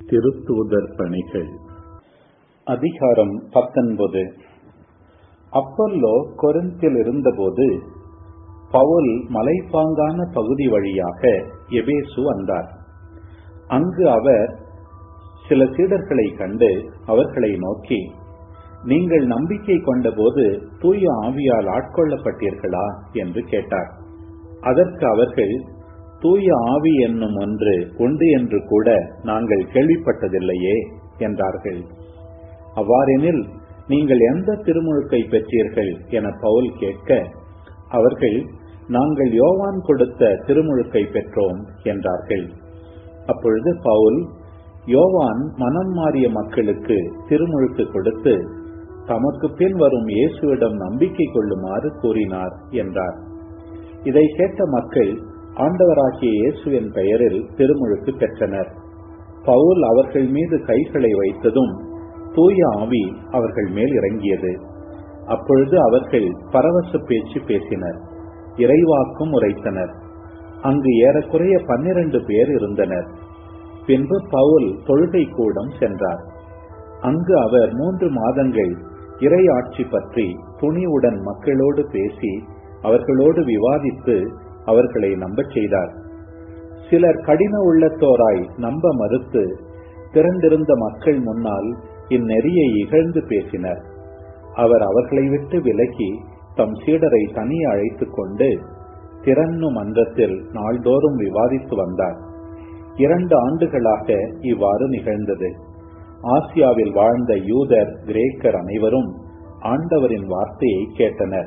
திருத்தூதர் பணிகள் அதிகாரம் பத்தொன்பது அப்பல்லோ கொரிந்தில் இருந்தபோது பவுல் மலைப்பாங்கான பகுதி வழியாக எபேசு வந்தார் அங்கு அவர் சில சீடர்களை கண்டு அவர்களை நோக்கி நீங்கள் நம்பிக்கை கொண்டபோது தூய ஆவியால் ஆட்கொள்ளப்பட்டீர்களா என்று கேட்டார் அதற்கு அவர்கள் தூய ஆவி என்னும் ஒன்று உண்டு என்று கூட நாங்கள் கேள்விப்பட்டதில்லையே என்றார்கள் அவ்வாறெனில் நீங்கள் எந்த திருமுழுக்கை பெற்றீர்கள் என பவுல் கேட்க அவர்கள் நாங்கள் யோவான் கொடுத்த திருமுழுக்கை பெற்றோம் என்றார்கள் அப்பொழுது பவுல் யோவான் மனம் மாறிய மக்களுக்கு திருமுழுக்கு கொடுத்து தமக்கு பின் வரும் இயேசுவிடம் நம்பிக்கை கொள்ளுமாறு கூறினார் என்றார் இதை கேட்ட மக்கள் ஆண்டவராகிய இயேசுவின் பெயரில் திருமுழுக்கு பெற்றனர் பவுல் அவர்கள் மீது கைகளை வைத்ததும் தூய ஆவி அவர்கள் மேல் இறங்கியது அப்பொழுது அவர்கள் பரவச பேச்சு பேசினர் இறைவாக்கும் உரைத்தனர் அங்கு ஏறக்குறைய பன்னிரண்டு பேர் இருந்தனர் பின்பு பவுல் தொழுகை கூடம் சென்றார் அங்கு அவர் மூன்று மாதங்கள் இறை ஆட்சி பற்றி துணிவுடன் மக்களோடு பேசி அவர்களோடு விவாதித்து அவர்களை நம்பச் செய்தார் சிலர் கடின உள்ளத்தோராய் நம்ப மறுத்து திரண்டிருந்த மக்கள் முன்னால் இந்நெறியை இகழ்ந்து பேசினர் அவர் அவர்களை விட்டு விலகி தம் சீடரை தனியே அழைத்துக் கொண்டு திறன்னு மன்றத்தில் நாள்தோறும் விவாதித்து வந்தார் இரண்டு ஆண்டுகளாக இவ்வாறு நிகழ்ந்தது ஆசியாவில் வாழ்ந்த யூதர் கிரேக்கர் அனைவரும் ஆண்டவரின் வார்த்தையை கேட்டனர்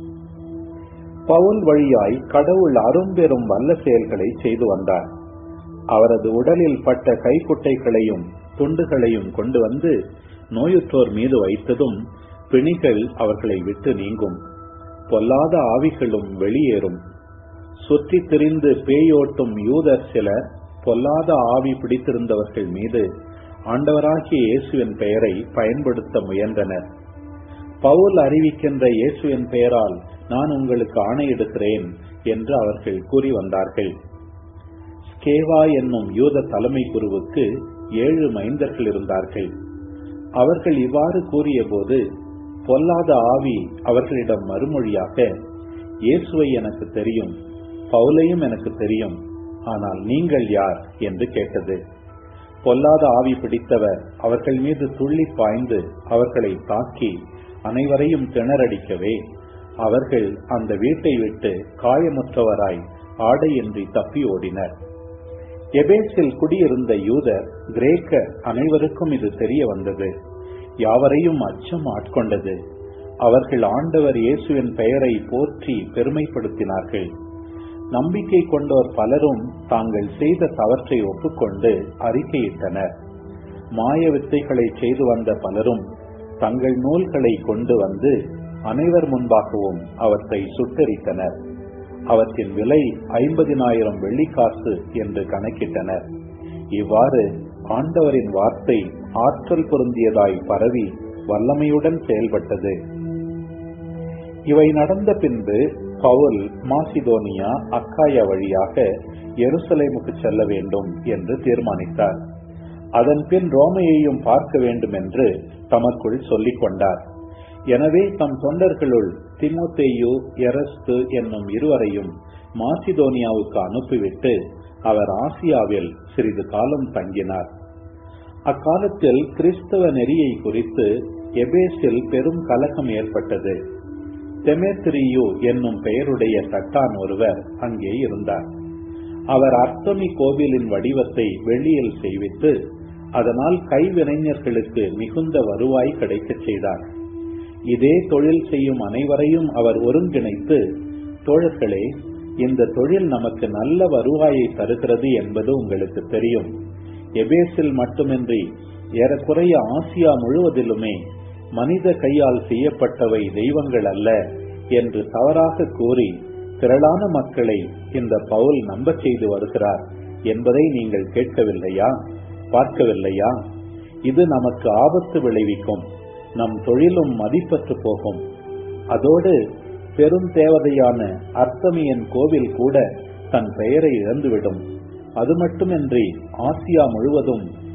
பவுல் வழியாய் கடவுள் அரும்பெரும் வல்ல செயல்களை செய்து வந்தார் அவரது உடலில் பட்ட கைக்குட்டைகளையும் துண்டுகளையும் கொண்டு வந்து நோயுற்றோர் மீது வைத்ததும் பிணிகள் அவர்களை விட்டு நீங்கும் பொல்லாத ஆவிகளும் வெளியேறும் சுற்றி திரிந்து பேயோட்டும் யூதர் சிலர் பொல்லாத ஆவி பிடித்திருந்தவர்கள் மீது ஆண்டவராகிய இயேசுவின் பெயரை பயன்படுத்த முயன்றனர் பவுல் அறிவிக்கின்ற இயேசுவின் பெயரால் நான் உங்களுக்கு ஆணையிடுகிறேன் என்று அவர்கள் கூறி வந்தார்கள் ஸ்கேவா என்னும் யூத தலைமை குருவுக்கு ஏழு மைந்தர்கள் இருந்தார்கள் அவர்கள் இவ்வாறு கூறியபோது பொல்லாத ஆவி அவர்களிடம் மறுமொழியாக இயேசுவை எனக்கு தெரியும் பவுலையும் எனக்கு தெரியும் ஆனால் நீங்கள் யார் என்று கேட்டது பொல்லாத ஆவி பிடித்தவர் அவர்கள் மீது துள்ளி பாய்ந்து அவர்களை தாக்கி அனைவரையும் திணறடிக்கவே அவர்கள் அந்த வீட்டை விட்டு காயமுற்றவராய் ஆடையின்றி தப்பி ஓடினர் எபேஸில் குடியிருந்த யூதர் கிரேக்கர் அனைவருக்கும் இது தெரிய வந்தது யாவரையும் அச்சம் ஆட்கொண்டது அவர்கள் ஆண்டவர் இயேசுவின் பெயரை போற்றி பெருமைப்படுத்தினார்கள் நம்பிக்கை கொண்டோர் பலரும் தாங்கள் செய்த தவற்றை ஒப்புக்கொண்டு அறிக்கையிட்டனர் மாய வித்தைகளை செய்து வந்த பலரும் தங்கள் நூல்களை கொண்டு வந்து அனைவர் முன்பாகவும் அவற்றை சுட்டரித்தனர் அவற்றின் விலை ஐம்பதினாயிரம் வெள்ளிக்காசு என்று கணக்கிட்டனர் இவ்வாறு ஆண்டவரின் வார்த்தை ஆற்றல் பொருந்தியதாய் பரவி வல்லமையுடன் செயல்பட்டது இவை நடந்த பின்பு பவுல் மாசிதோனியா அக்காயா வழியாக எருசலேமுக்கு செல்ல வேண்டும் என்று தீர்மானித்தார் அதன் பின் ரோமையையும் பார்க்க வேண்டும் என்று தமக்குள் சொல்லிக் கொண்டார் எனவே தம் தொண்டர்களுள் திமுத்தேயு எரஸ்து என்னும் இருவரையும் மாசிதோனியாவுக்கு அனுப்பிவிட்டு அவர் ஆசியாவில் சிறிது காலம் தங்கினார் அக்காலத்தில் கிறிஸ்தவ நெறியை குறித்து எபேஸில் பெரும் கலகம் ஏற்பட்டது தெமேத்திரியு என்னும் பெயருடைய தட்டான் ஒருவர் அங்கே இருந்தார் அவர் அர்த்தமி கோவிலின் வடிவத்தை வெள்ளியில் செய்வித்து அதனால் கைவினைஞர்களுக்கு மிகுந்த வருவாய் கிடைக்கச் செய்தார் இதே தொழில் செய்யும் அனைவரையும் அவர் ஒருங்கிணைத்து தோழர்களே இந்த தொழில் நமக்கு நல்ல வருவாயை தருகிறது என்பது உங்களுக்கு தெரியும் எபேஸில் மட்டுமின்றி ஏறக்குறைய ஆசியா முழுவதிலுமே மனித கையால் செய்யப்பட்டவை தெய்வங்கள் அல்ல என்று தவறாக கூறி திரளான மக்களை இந்த பவுல் நம்பச் செய்து வருகிறார் என்பதை நீங்கள் கேட்கவில்லையா பார்க்கவில்லையா இது நமக்கு ஆபத்து விளைவிக்கும் நம் தொழிலும் மதிப்பற்று போகும் அதோடு பெரும் தேவதையான அர்த்தமியன் கோவில் கூட தன் பெயரை இழந்துவிடும் அது மட்டுமின்றி ஆசியா முழுவதும்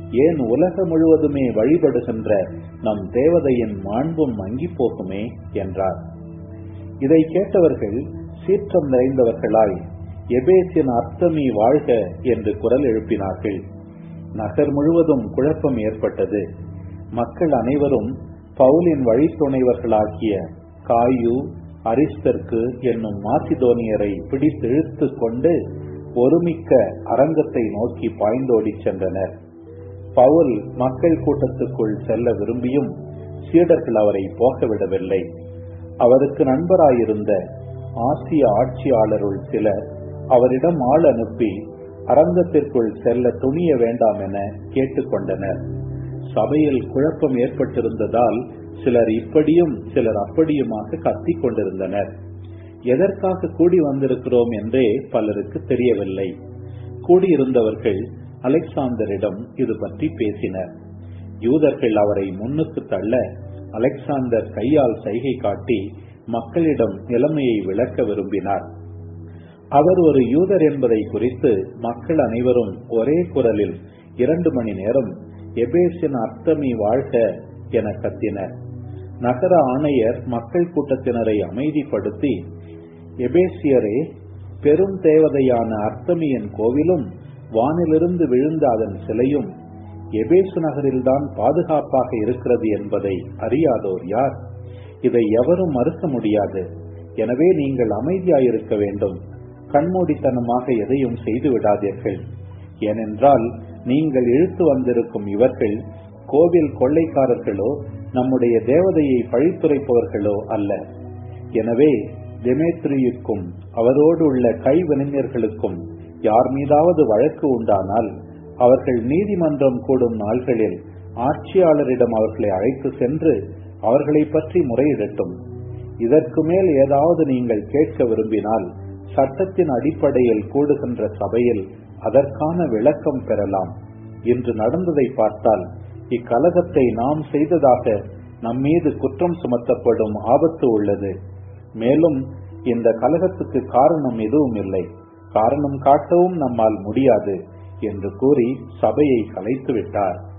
ஏன் உலக முழுவதுமே வழிபடுகின்ற நம் தேவதையின் மாண்பும் மங்கி போகுமே என்றார் இதை கேட்டவர்கள் சீற்றம் நிறைந்தவர்களாய் எபேசின் அர்த்தமி வாழ்க என்று குரல் எழுப்பினார்கள் நகர் முழுவதும் குழப்பம் ஏற்பட்டது மக்கள் அனைவரும் பவுலின் வழித்துணைவர்களாகிய காயு அரிஸ்தர்க்கு என்னும் மாசிதோனியரை பிடித்து இழுத்து கொண்டு ஒருமிக்க அரங்கத்தை நோக்கி பாய்ந்தோடி சென்றனர் பவுல் மக்கள் கூட்டத்துக்குள் செல்ல விரும்பியும் சீடர்கள் அவரை போக விடவில்லை அவருக்கு நண்பராயிருந்த ஆசிய ஆட்சியாளருள் சிலர் அவரிடம் ஆள் அனுப்பி அரங்கத்திற்குள் செல்ல துணிய வேண்டாம் என கேட்டுக்கொண்டனர் சபையில் குழப்பம் ஏற்பட்டிருந்ததால் சிலர் இப்படியும் சிலர் அப்படியுமாக கத்திக் கொண்டிருந்தனர் எதற்காக கூடி வந்திருக்கிறோம் என்றே பலருக்கு தெரியவில்லை கூடியிருந்தவர்கள் அலெக்சாந்தரிடம் இது பற்றி பேசினர் யூதர்கள் அவரை முன்னுக்கு தள்ள அலெக்சாந்தர் கையால் சைகை காட்டி மக்களிடம் நிலைமையை விளக்க விரும்பினார் அவர் ஒரு யூதர் என்பதை குறித்து மக்கள் அனைவரும் ஒரே குரலில் இரண்டு மணி நேரம் எபேசின் அர்த்தமி வாழ்க என கத்தினர் நகர ஆணையர் மக்கள் கூட்டத்தினரை அமைதிப்படுத்தி எபேசியரே பெரும் தேவதையான அர்த்தமியின் கோவிலும் வானிலிருந்து விழுந்த அதன் சிலையும் எபேசு நகரில்தான் பாதுகாப்பாக இருக்கிறது என்பதை அறியாதோர் யார் இதை எவரும் மறுக்க முடியாது எனவே நீங்கள் அமைதியாயிருக்க வேண்டும் கண்மூடித்தனமாக எதையும் செய்து விடாதீர்கள் ஏனென்றால் நீங்கள் இழுத்து வந்திருக்கும் இவர்கள் கோவில் கொள்ளைக்காரர்களோ நம்முடைய தேவதையை பழித்துரைப்பவர்களோ அல்ல எனவே தெமேத்ரியுக்கும் அவரோடு உள்ள கைவினைஞர்களுக்கும் யார் மீதாவது வழக்கு உண்டானால் அவர்கள் நீதிமன்றம் கூடும் நாள்களில் ஆட்சியாளரிடம் அவர்களை அழைத்து சென்று அவர்களை பற்றி முறையிடட்டும் இதற்கு மேல் ஏதாவது நீங்கள் கேட்க விரும்பினால் சட்டத்தின் அடிப்படையில் கூடுகின்ற சபையில் அதற்கான விளக்கம் பெறலாம் இன்று நடந்ததை பார்த்தால் இக்கலகத்தை நாம் செய்ததாக நம்மீது குற்றம் சுமத்தப்படும் ஆபத்து உள்ளது மேலும் இந்த கலகத்துக்கு காரணம் எதுவும் இல்லை காரணம் காட்டவும் நம்மால் முடியாது என்று கூறி சபையை கலைத்து விட்டார்